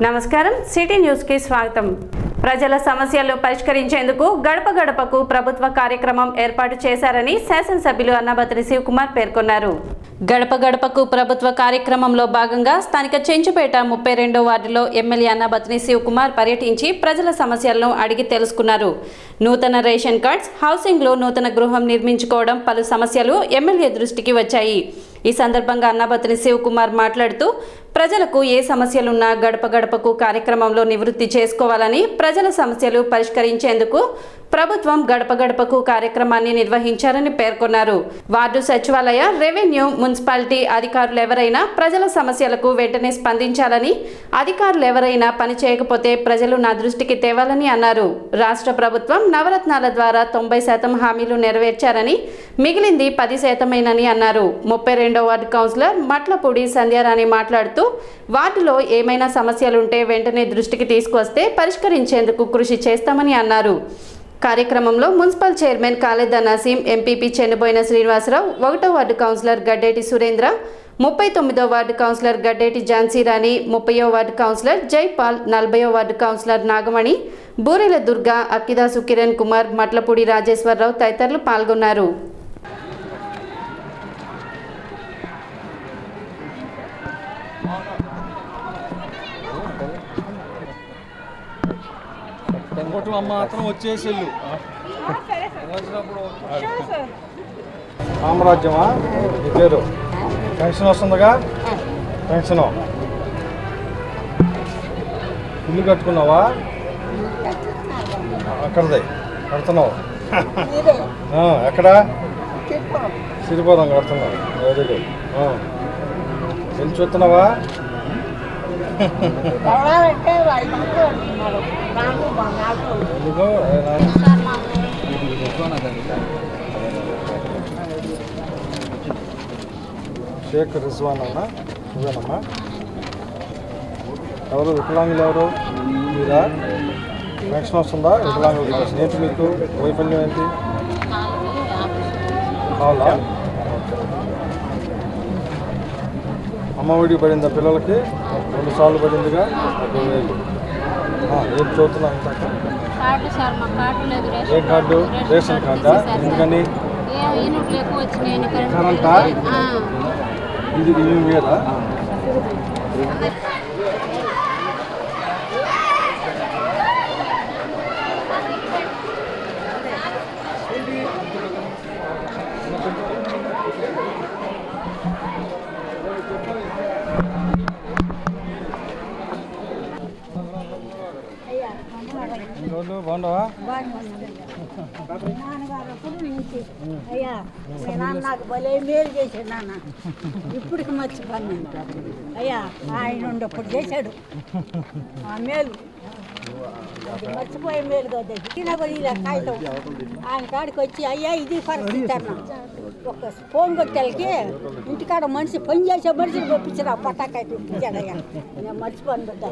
నమస్కారం సిటీ న్యూస్కి స్వాగతం ప్రజల సమస్యలు పరిష్కరించేందుకు గడప గడపకు ప్రభుత్వ కార్యక్రమం ఏర్పాటు చేశారని శాసనసభ్యులు అన్నబత్రి శివకుమార్ పేర్కొన్నారు గడప గడపకు ప్రభుత్వ కార్యక్రమంలో భాగంగా స్థానిక చెంచుపేట ముప్పై రెండో వార్డులో ఎమ్మెల్యే అన్నబత్ని శివకుమార్ పర్యటించి ప్రజల సమస్యలను అడిగి తెలుసుకున్నారు నూతన రేషన్ కార్డ్స్ హౌసింగ్లో నూతన గృహం నిర్మించుకోవడం పలు సమస్యలు ఎమ్మెల్యే దృష్టికి వచ్చాయి ఈ సందర్భంగా అన్నబత్ని శివకుమార్ మాట్లాడుతూ ప్రజలకు ఏ సమస్యలున్నా గడప గడపకు కార్యక్రమంలో నివృత్తి చేసుకోవాలని ప్రజల సమస్యలు పరిష్కరించేందుకు ప్రభుత్వం గడప గడపకు కార్యక్రమాన్ని నిర్వహించారని పేర్కొన్నారు వార్డు సచివాలయ రెవెన్యూ మున్సిపాలిటీ అధికారులు ఎవరైనా ప్రజల సమస్యలకు వెంటనే స్పందించాలని అధికారులు ఎవరైనా పని చేయకపోతే ప్రజలు నా దృష్టికి తేవాలని అన్నారు రాష్ట్ర ప్రభుత్వం నవరత్నాల ద్వారా తొంభై శాతం హామీలు నెరవేర్చారని మిగిలింది పది శాతమేనని అన్నారు ముప్పై రెండో వార్డు కౌన్సిలర్ మట్లపూడి సంధ్యారాణి మాట్లాడుతూ వార్డులో ఏమైనా సమస్యలుంటే వెంటనే దృష్టికి తీసుకొస్తే పరిష్కరించేందుకు కృషి చేస్తామని అన్నారు కార్యక్రమంలో మున్సిపల్ చైర్మన్ కాలేద నసీం ఎంపీపీ చెన్నుబోయిన శ్రీనివాసరావు ఒకటో వార్డు కౌన్సిలర్ గడ్డేటి సురేంద్ర ముప్పై తొమ్మిదో వార్డు కౌన్సిలర్ గడ్డేటి ఝాన్సీ రాణి ముప్పయో వార్డు కౌన్సిలర్ జైపాల్ నలభయో వార్డు కౌన్సిలర్ నాగమణి బూరెల దుర్గా అక్కిదాసు కిరణ్ కుమార్ మట్లపూడి రాజేశ్వరరావు తదితరులు పాల్గొన్నారు ఇంకోటి అమ్మ మాత్రం వచ్చేసేళ్ళు సామ్రాజ్యమా నీ పేరు పెన్షన్ వస్తుందిగా పెన్షన్ ఇల్లు కట్టుకున్నావా అక్కడదే కడుతున్నావు ఆ, ఎక్కడ సిరిపురం కడుతున్నావు వెరీ గుడ్ ఆ. వెళ్ళి చూస్తున్నావా కావాలంటే వాళ్ళు అంటున్నారు నాకు మా నాకు ఎందుకో ఏ నాన్న? షేక్ రిజ్వాన్ అన్న నువ్వేనమ్మా ఎవరు వికలాంగులు ఎవరు మీరా పెన్షన్ వస్తుందా వికలాంగుల కోసం ఏంటి మీకు వైఫల్యం ఏంటి కావాలా అమ్మ ఒడి పడిందా పిల్లలకి రెండు సార్లు పడిందిగా ఒక వేలు ఆ, ఏం చదువుతున్నా ఇందాక కార్డు సార్ మా కార్డు లేదు ఏ కార్డు రేషన్ కార్డా ఎందుకని ఏ యూనిట్లు ఎక్కువ వచ్చినాయని కరెంట్ కరెంటా? ఆ. ఇది ఇవి వేరా ఈ రోజు బాగుండవా నాన్నగారు అప్పుడు నుంచి అయ్యా మీ నాన్న నాకు భలే మేలు చేశాడు నాన్న ఇప్పటికి మర్చిపోను అయ్యా ఆయన ఉన్నప్పుడు చేశాడు ఆ మేలు అది మర్చిపోయే మేలు కదా తిన కూడా ఇలా కాగితం ఆయన కాడికి వచ్చి అయ్యా ఇది పరిస్థితి అన్న ఒక ఫోన్ కొట్టేళ్ళకి ఇంటికాడ మనిషి పని చేసే మనిషిని పంపించారు ఆ పటాకాయ ఇచ్చాడు అయ్యా నేను మర్చిపోను బిడ్డ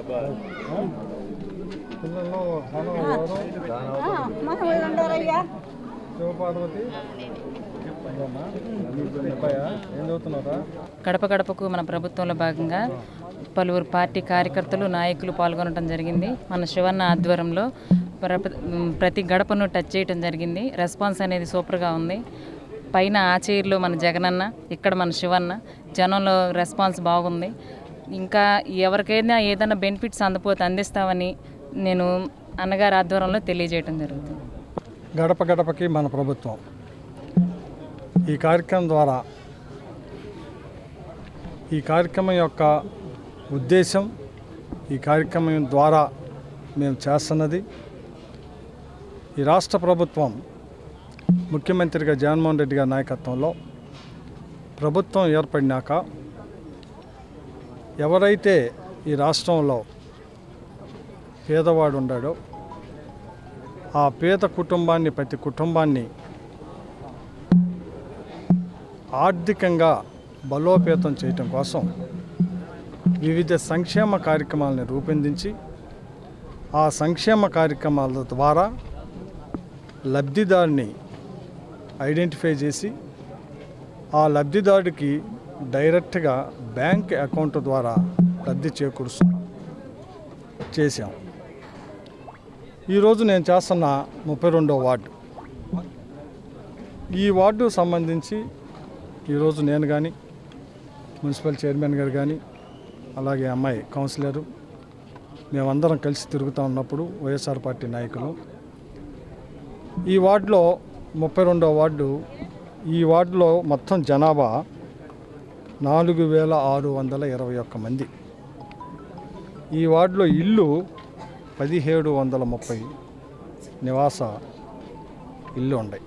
పిల్లలు మనం ఎవరు ఆ, మన వాళ్ళు ఉండారయ్యా శివపార్వతి అదేమ్మా? అబ్బాయా ఏం చదువుతున్నారా గడప గడపకు మన ప్రభుత్వంలో భాగంగా పలువురు పార్టీ కార్యకర్తలు నాయకులు పాల్గొనడం జరిగింది మన శివన్న ఆధ్వర్యంలో ప్ర- ప్రతి గడపను టచ్ చేయడం జరిగింది రెస్పాన్స్ అనేది సూపర్గా ఉంది పైన ఆ చైర్లో మన జగనన్న ఇక్కడ మన శివన్న జనంలో రెస్పాన్స్ బాగుంది ఇంకా ఎవరికైనా ఏదైనా బెనిఫిట్స్ అందపోతే అందిస్తామని నేను అన్నగారి ఆధ్వర్యంలో తెలియజేయడం జరుగుతుంది గడప గడపకి మన ప్రభుత్వం ఈ కార్యక్రమం ద్వారా ఈ కార్యక్రమం యొక్క ఉద్దేశం ఈ కార్యక్రమం ద్వారా మేము చేస్తున్నది ఈ రాష్ట్ర ప్రభుత్వం ముఖ్యమంత్రిగా జగన్మోహన్ రెడ్డి గారి నాయకత్వంలో ప్రభుత్వం ఏర్పడినాక ఎవరైతే ఈ రాష్ట్రంలో పేదవాడు ఉన్నాడో ఆ పేద కుటుంబాన్ని ప్రతి కుటుంబాన్ని ఆర్థికంగా బలోపేతం చేయటం కోసం వివిధ సంక్షేమ కార్యక్రమాలను రూపొందించి ఆ సంక్షేమ కార్యక్రమాల ద్వారా లబ్ధిదారుని ఐడెంటిఫై చేసి ఆ లబ్ధిదారుడికి డైరెక్ట్గా బ్యాంక్ అకౌంట్ ద్వారా లబ్ధి చేకూరుస్తున్నాం చేశాం ఈరోజు నేను చేస్తున్న ముప్పై రెండో వార్డు ఈ వార్డు సంబంధించి ఈరోజు నేను కానీ మున్సిపల్ చైర్మన్ గారు కానీ అలాగే అమ్మాయి కౌన్సిలరు మేమందరం కలిసి తిరుగుతూ ఉన్నప్పుడు వైఎస్ఆర్ పార్టీ నాయకులు ఈ వార్డులో ముప్పై రెండో వార్డు ఈ వార్డులో మొత్తం జనాభా నాలుగు వేల ఆరు వందల ఇరవై ఒక్క మంది ఈ వార్డులో ఇల్లు పదిహేడు వందల ముప్పై నివాస ఇల్లు ఉన్నాయి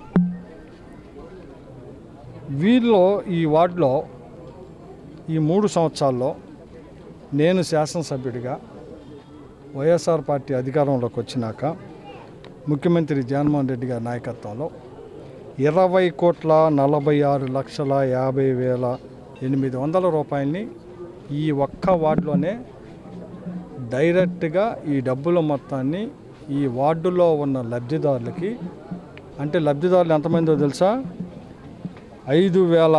వీళ్ళలో ఈ వార్డులో ఈ మూడు సంవత్సరాల్లో నేను శాసనసభ్యుడిగా వైఎస్ఆర్ పార్టీ అధికారంలోకి వచ్చినాక ముఖ్యమంత్రి జగన్మోహన్ రెడ్డి గారి నాయకత్వంలో ఇరవై కోట్ల నలభై ఆరు లక్షల యాభై వేల ఎనిమిది వందల రూపాయలని ఈ ఒక్క వార్డులోనే డైరెక్ట్గా ఈ డబ్బుల మొత్తాన్ని ఈ వార్డులో ఉన్న లబ్ధిదారులకి అంటే లబ్ధిదారులు ఎంతమందో తెలుసా ఐదు వేల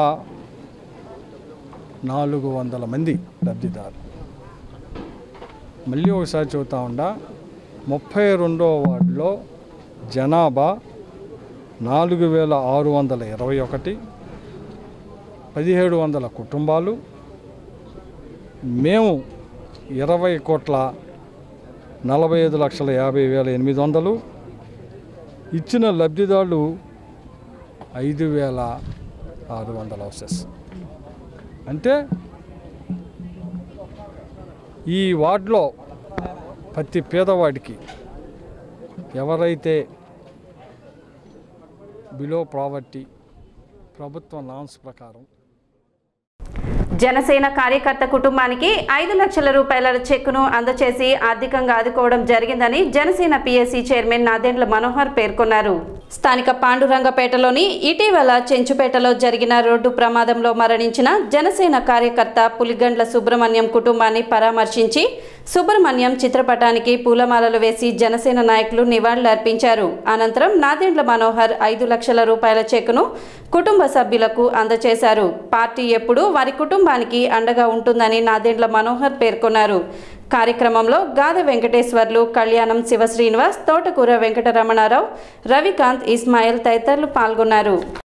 నాలుగు వందల మంది లబ్ధిదారులు మళ్ళీ ఒకసారి చెబుతా ఉండా ముప్పై రెండో వార్డులో జనాభా నాలుగు వేల ఆరు వందల ఇరవై ఒకటి పదిహేడు వందల కుటుంబాలు మేము ఇరవై కోట్ల నలభై ఐదు లక్షల యాభై వేల ఎనిమిది వందలు ఇచ్చిన లబ్ధిదారులు ఐదు వేల ఆరు వందల హౌసెస్ అంటే ఈ వార్డులో ప్రతి పేదవాడికి ఎవరైతే బిలో ప్రావర్టీ ప్రభుత్వ నామ్స్ ప్రకారం జనసేన కార్యకర్త కుటుంబానికి ఐదు లక్షల రూపాయల చెక్కును అందచేసి ఆర్థికంగా ఆదుకోవడం జరిగిందని జనసేన పిఎస్సి చైర్మన్ నాదెండ్ల మనోహర్ పేర్కొన్నారు స్థానిక పాండురంగపేటలోని ఇటీవల చెంచుపేటలో జరిగిన రోడ్డు ప్రమాదంలో మరణించిన జనసేన కార్యకర్త పులిగండ్ల సుబ్రహ్మణ్యం కుటుంబాన్ని పరామర్శించి సుబ్రహ్మణ్యం చిత్రపటానికి పూలమాలలు వేసి జనసేన నాయకులు నివాళులర్పించారు అనంతరం నాదెండ్ల మనోహర్ ఐదు లక్షల రూపాయల చెక్కును కుటుంబ సభ్యులకు అందజేశారు పార్టీ ఎప్పుడూ వారి కుటుంబానికి అండగా ఉంటుందని నాదెండ్ల మనోహర్ పేర్కొన్నారు కార్యక్రమంలో గాద వెంకటేశ్వర్లు కళ్యాణం శివ శ్రీనివాస్ తోటకూర వెంకటరమణారావు రవికాంత్ ఇస్మాయిల్ తదితరులు పాల్గొన్నారు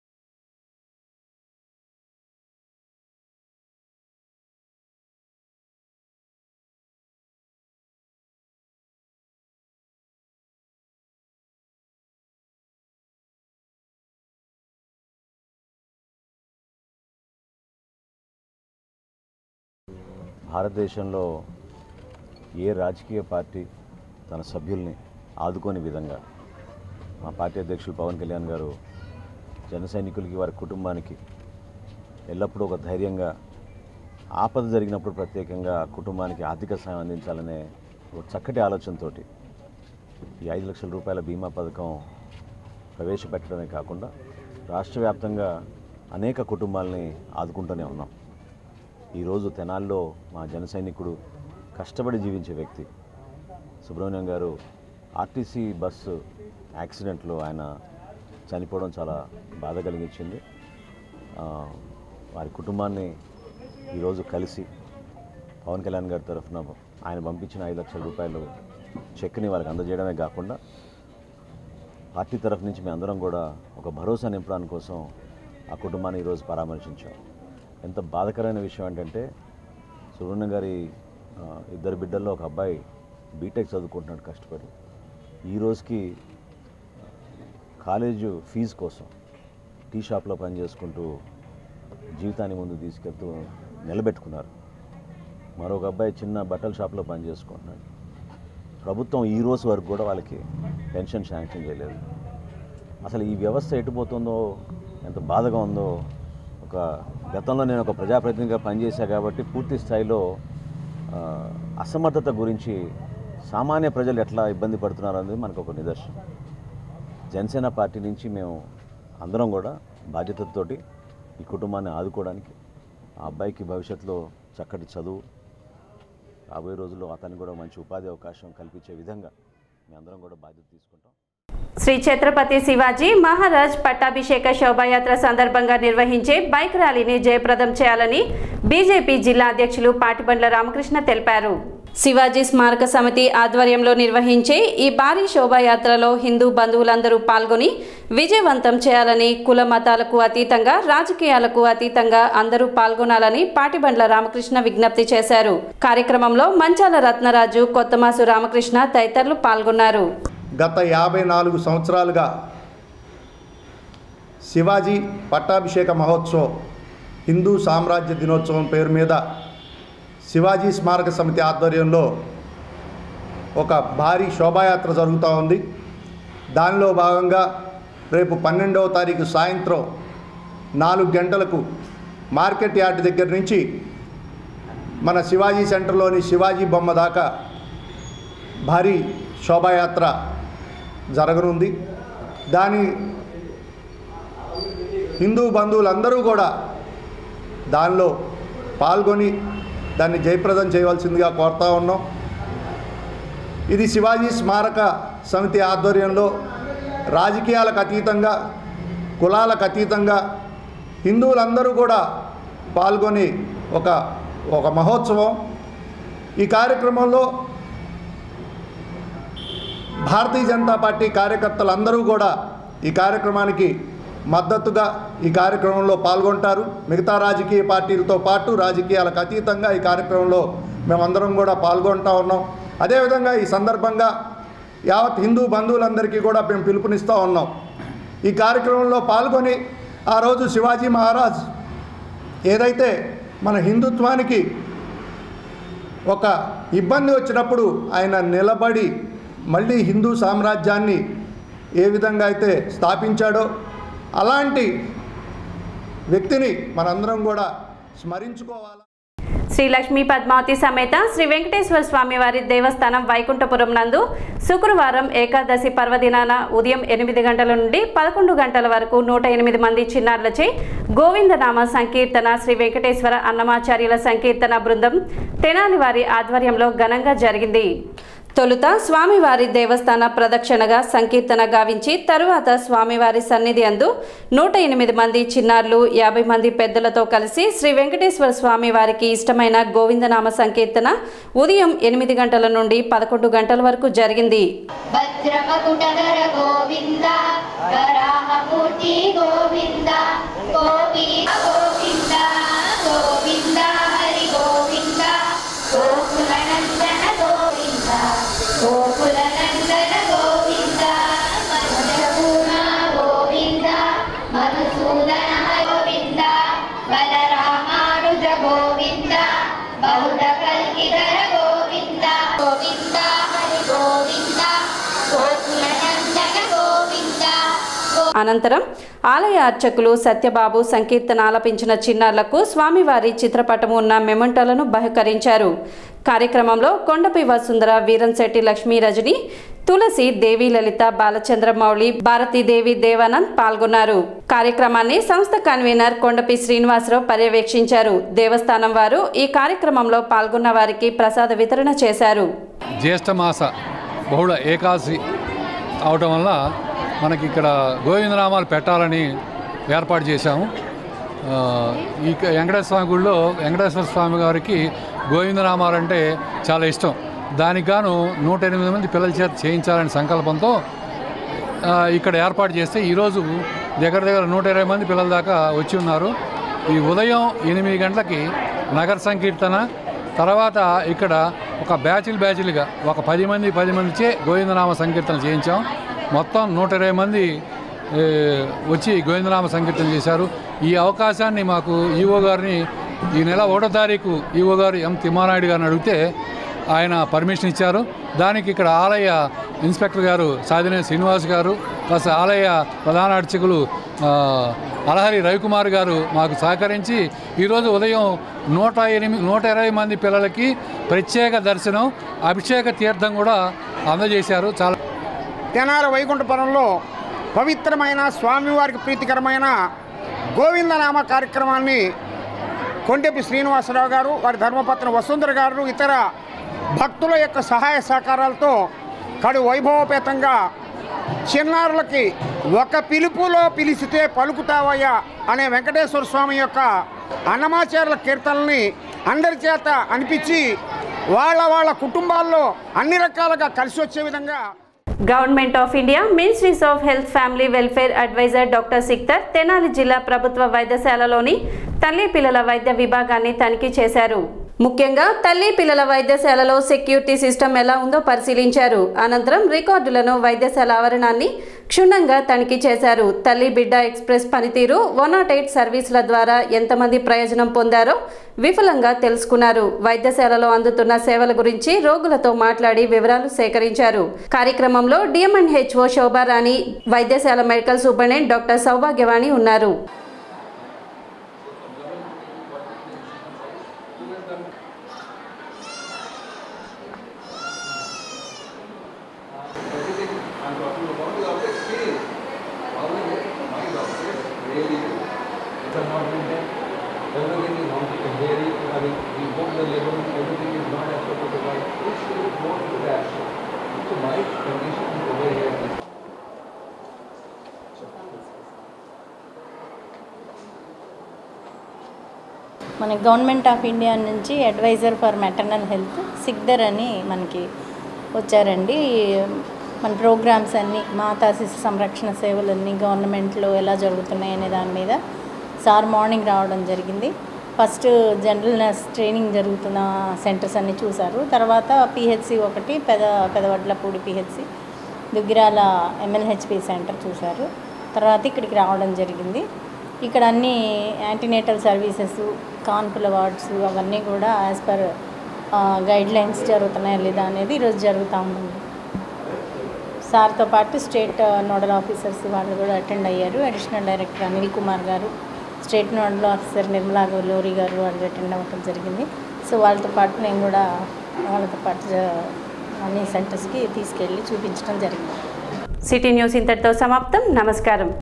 భారతదేశంలో ఏ రాజకీయ పార్టీ తన సభ్యుల్ని ఆదుకోని విధంగా మా పార్టీ అధ్యక్షులు పవన్ కళ్యాణ్ గారు జన సైనికులకి వారి కుటుంబానికి ఎల్లప్పుడూ ఒక ధైర్యంగా ఆపద జరిగినప్పుడు ప్రత్యేకంగా ఆ కుటుంబానికి ఆర్థిక సాయం అందించాలనే ఒక చక్కటి ఆలోచనతోటి ఈ ఐదు లక్షల రూపాయల బీమా పథకం ప్రవేశపెట్టడమే కాకుండా రాష్ట్ర వ్యాప్తంగా అనేక కుటుంబాలని ఆదుకుంటూనే ఉన్నాం ఈరోజు తెనాల్లో మా జన సైనికుడు కష్టపడి జీవించే వ్యక్తి సుబ్రహ్మణ్యం గారు ఆర్టీసీ బస్సు యాక్సిడెంట్లో ఆయన చనిపోవడం చాలా బాధ కలిగించింది ఆ, వారి కుటుంబాన్ని ఈరోజు కలిసి పవన్ కళ్యాణ్ గారి తరఫున ఆయన పంపించిన ఐదు లక్షల రూపాయలు చెక్ని వారికి అందజేయడమే కాకుండా పార్టీ తరఫు నుంచి మేము అందరం కూడా ఒక భరోసా నింపడానికి కోసం ఆ కుటుంబాన్ని ఈరోజు పరామర్శించాం ఎంత బాధకరమైన విషయం ఏంటంటే సుబ్రహ్మణ్యం గారి ఆ, ఇద్దరు బిడ్డల్లో ఒక అబ్బాయి బీటెక్ చదువుకుంటున్నాడు కష్టపడి ఈ రోజుకి కాలేజు ఫీజు కోసం టీ షాప్లో పని చేసుకుంటూ జీవితాన్ని ముందు తీసుకెళ్తూ నిలబెట్టుకున్నారు మరొక అబ్బాయి చిన్న బట్టల షాప్లో పని చేసుకుంటున్నాడు ప్రభుత్వం ఈ రోజు వరకు కూడా వాళ్ళకి పెన్షన్ శాంక్షన్ చేయలేదు అసలు ఈ వ్యవస్థ ఎటుపోతుందో ఎంత బాధగా ఉందో ఒక గతంలో నేను ఒక ప్రజాప్రతినిధిగా పనిచేశా కాబట్టి పూర్తి స్థాయిలో ఆ, అసమర్థత గురించి సామాన్య ప్రజలు ఎట్లా ఇబ్బంది పడుతున్నారు అనేది మనకు ఒక నిదర్శనం జనసేన పార్టీ నుంచి మేము అందరం కూడా బాధ్యతతోటి ఈ కుటుంబాన్ని ఆదుకోవడానికి ఆ అబ్బాయికి భవిష్యత్తులో చక్కటి చదువు రాబోయే రోజుల్లో అతనికి కూడా మంచి ఉపాధి అవకాశం కల్పించే విధంగా మేము అందరం కూడా బాధ్యత తీసుకుంటాం శ్రీ ఛత్రపతి శివాజీ మహారాజ్ పట్టాభిషేక శోభాయాత్ర సందర్భంగా నిర్వహించే బైక్ ర్యాలీని జయప్రదం చేయాలని బీజేపీ జిల్లా అధ్యక్షులు పాటిబండ్ల రామకృష్ణ తెలిపారు శివాజీ స్మారక సమితి ఆధ్వర్యంలో నిర్వహించే ఈ భారీ శోభాయాత్రలో హిందూ బంధువులందరూ పాల్గొని విజయవంతం చేయాలని కుల మతాలకు అతీతంగా రాజకీయాలకు అతీతంగా అందరూ పాల్గొనాలని పాటిబండ్ల రామకృష్ణ విజ్ఞప్తి చేశారు కార్యక్రమంలో మంచాల రత్నరాజు కొత్తమాసు రామకృష్ణ తదితరులు పాల్గొన్నారు గత యాభై నాలుగు సంవత్సరాలుగా శివాజీ పట్టాభిషేక మహోత్సవం హిందూ సామ్రాజ్య దినోత్సవం పేరు మీద శివాజీ స్మారక సమితి ఆధ్వర్యంలో ఒక భారీ శోభాయాత్ర జరుగుతూ ఉంది దానిలో భాగంగా రేపు పన్నెండవ తారీఖు సాయంత్రం నాలుగు గంటలకు మార్కెట్ యార్డ్ దగ్గర నుంచి మన శివాజీ సెంటర్లోని శివాజీ బొమ్మ దాకా భారీ శోభాయాత్ర జరగనుంది దాని హిందూ బంధువులందరూ కూడా దానిలో పాల్గొని దాన్ని జయప్రదం చేయవలసిందిగా కోరుతా ఉన్నాం ఇది శివాజీ స్మారక సమితి ఆధ్వర్యంలో రాజకీయాలకు అతీతంగా కులాలకు అతీతంగా హిందువులందరూ కూడా పాల్గొని ఒక ఒక మహోత్సవం ఈ కార్యక్రమంలో భారతీయ జనతా పార్టీ కార్యకర్తలందరూ కూడా ఈ కార్యక్రమానికి మద్దతుగా ఈ కార్యక్రమంలో పాల్గొంటారు మిగతా రాజకీయ పార్టీలతో పాటు రాజకీయాలకు అతీతంగా ఈ కార్యక్రమంలో మేమందరం కూడా పాల్గొంటా ఉన్నాం అదేవిధంగా ఈ సందర్భంగా యావత్ హిందూ బంధువులందరికీ కూడా మేము పిలుపునిస్తూ ఉన్నాం ఈ కార్యక్రమంలో పాల్గొని ఆ రోజు శివాజీ మహారాజ్ ఏదైతే మన హిందుత్వానికి ఒక ఇబ్బంది వచ్చినప్పుడు ఆయన నిలబడి మళ్ళీ హిందూ సామ్రాజ్యాన్ని ఏ విధంగా అయితే స్థాపించాడో అలాంటి వ్యక్తిని మనందరం కూడా స్మరించుకోవాలి శ్రీ లక్ష్మీ పద్మావతి సమేత శ్రీ వెంకటేశ్వర స్వామి వారి దేవస్థానం వైకుంఠపురం నందు శుక్రవారం ఏకాదశి పర్వదినాన ఉదయం ఎనిమిది గంటల నుండి పదకొండు గంటల వరకు నూట ఎనిమిది మంది చిన్నారులచే గోవిందనామ సంకీర్తన శ్రీ వెంకటేశ్వర అన్నమాచార్యుల సంకీర్తన బృందం తెనాలి వారి ఆధ్వర్యంలో ఘనంగా జరిగింది తొలుత స్వామివారి దేవస్థాన ప్రదక్షిణగా సంకీర్తన గావించి తరువాత స్వామివారి సన్నిధి అందు నూట ఎనిమిది మంది చిన్నారులు యాభై మంది పెద్దలతో కలిసి శ్రీ వెంకటేశ్వర స్వామి వారికి ఇష్టమైన గోవిందనామ సంకీర్తన ఉదయం ఎనిమిది గంటల నుండి పదకొండు గంటల వరకు జరిగింది వజ్రమకుటధర గోవింద వరాహమూర్తి గోవింద గోపీ గోవింద గోవింద హరి గోవింద గోకులనందన గోవింద గోకులనందన గోవింద మధురపూర్ణ గోవింద మధుసూదన గోవింద బలరామానుజ గోవింద బహుళ కల్కిధర గోవింద గోవింద హరి గోవింద గోకులనందన గోవింద అనంతరం ఆలయ అర్చకులు సత్యబాబు సంకీర్తన ఆలపించిన చిన్నారులకు స్వామివారి చిత్రపటము ఉన్న మెమంటోలను బహుకరించారు కార్యక్రమంలో కొండపి వసుంధర వీరంశెట్టి లక్ష్మీ రజని తులసి దేవి లలిత బాలచంద్ర మౌళి భారతీదేవి దేవానంద్ పాల్గొన్నారు కార్యక్రమాన్ని సంస్థ కన్వీనర్ కొండపి శ్రీనివాసరావు పర్యవేక్షించారు దేవస్థానం వారు ఈ కార్యక్రమంలో పాల్గొన్న వారికి ప్రసాద వితరణ చేశారు జ్యేష్ఠమాస బహుళ ఏకాదశి అవటం వల్ల మనకి ఇక్కడ గోవిందనామాలు పెట్టాలని ఏర్పాటు చేశాము ఆ, ఈ క- వెంకటేశ్వర స్వామి గుడిలో వెంకటేశ్వర స్వామి గారికి గోవిందనామాలు అంటే చాలా ఇష్టం దానికి గాను నూట ఎనిమిది మంది పిల్లల చేత చేయించాలనే సంకల్పంతో ఆ, ఇక్కడ ఏర్పాటు చేస్తే ఈరోజు దగ్గర దగ్గర నూట ఇరవై మంది పిల్లల దాకా వచ్చి ఉన్నారు ఈ ఉదయం ఎనిమిది గంటలకి నగర సంకీర్తన తర్వాత ఇక్కడ ఒక బ్యాచులు బ్యాచులుగా ఒక పది మంది పది మందిచే గోవిందనామ సంకీర్తన చేయించాం మొత్తం నూట ఇరవై మంది ఏ, వచ్చి గోవిందనామ సంకీర్తన చేశారు ఈ అవకాశాన్ని మాకు ఈవో గారిని ఈ నెల ఒకటో తారీఖు ఈవో గారు ఎం తిమ్మానాయుడు గారిని అడిగితే ఆయన పర్మిషన్ ఇచ్చారు దానికి ఇక్కడ ఆలయ ఇన్స్పెక్టర్ గారు సాధినే శ్రీనివాస్ గారు ప్లస్ ఆలయ ప్రధాన అర్చకులు ఆ, అలహరి రవికుమార్ గారు మాకు సహకరించి ఈరోజు ఉదయం నూట ఎనిమిది నూట ఇరవై మంది పిల్లలకి ప్రత్యేక దర్శనం అభిషేక తీర్థం కూడా అందజేశారు చాలా తెనాల వైకుంఠపురంలో పవిత్రమైన స్వామివారికి ప్రీతికరమైన గోవిందనామ కార్యక్రమాన్ని కొండెపి శ్రీనివాసరావు గారు వారి ధర్మపత్ని వసుంధర గారు ఇతర భక్తుల యొక్క సహాయ సహకారాలతో కడు వైభవపేతంగా చిన్నారులకి ఒక పిలుపులో పిలిచితే పలుకుతావయ్యా అనే వెంకటేశ్వర స్వామి యొక్క అన్నమాచార్యుల కీర్తనల్ని అందరి చేత అనిపించి వాళ్ళ వాళ్ళ కుటుంబాల్లో అన్ని రకాలుగా కలిసి వచ్చే విధంగా government of India ministries of health family welfare adviser doctor Sikdar Tenali జిల్లా ప్రభుత్వ వైద్యశాలలోని తల్లి పిల్లల వైద్య విభాగాన్ని తనిఖీ చేశారు ముఖ్యంగా తల్లి పిల్లల వైద్యశాలలో సెక్యూరిటీ సిస్టమ్ ఎలా ఉందో పరిశీలించారు అనంతరం రికార్డులను వైద్యశాల ఆవరణాన్ని క్షుణ్ణంగా తనిఖీ చేశారు తల్లి బిడ్డ ఎక్స్ప్రెస్ పనితీరు వన్ నాట్ ఎయిట్ సర్వీసుల ద్వారా ఎంతమంది ప్రయోజనం పొందారో విఫలంగా తెలుసుకున్నారు వైద్యశాలలో అందుతున్న సేవల గురించి రోగులతో మాట్లాడి వివరాలు సేకరించారు కార్యక్రమంలో డిఎంఎన్హెచ్ఓ శోభారాణి వైద్యశాల మెడికల్ సూపరింటెండెంట్ డాక్టర్ సౌభాగ్యవాణి ఉన్నారు మన గవర్నమెంట్ ఆఫ్ ఇండియా నుంచి adviser for maternal health Sikdar అని మనకి వచ్చారండి మన ప్రోగ్రామ్స్ అన్నీ మాతా శిశు సంరక్షణ సేవలన్నీ గవర్నమెంట్లో ఎలా జరుగుతున్నాయి అనే దాని మీద సార్ మార్నింగ్ రావడం జరిగింది ఫస్ట్ జనరల్ నర్స్ ట్రైనింగ్ జరుగుతున్న సెంటర్స్ అన్నీ చూశారు తర్వాత పిహెచ్సి ఒకటి Peda Pedavadlapudi PHC Duggirala MLHP centre చూశారు తర్వాత ఇక్కడికి రావడం జరిగింది ఇక్కడ అన్ని యాంటీనేటల్ సర్వీసెస్ కాన్పుల వార్డ్స్ అవన్నీ కూడా యాజ్ పర్ గైడ్ లైన్స్ జరుగుతున్నాయా లేదా అనేది ఈరోజు జరుగుతూ ఉంది సార్తో పాటు స్టేట్ నోడల్ ఆఫీసర్స్ వాళ్ళు కూడా అటెండ్ అయ్యారు అడిషనల్ డైరెక్టర్ అనిల్ కుమార్ గారు స్టేట్ నోడల్ ఆఫీసర్ నిర్మలా గౌలోరి గారు వాళ్ళు అటెండ్ అవ్వటం జరిగింది సో వాళ్ళతో పాటు నేను కూడా వాళ్ళతో పాటు జ- అన్ని సెంటర్స్కి తీసుకెళ్ళి చూపించడం జరిగింది సిటీ న్యూస్ ఇంతటితో సమాప్తం నమస్కారం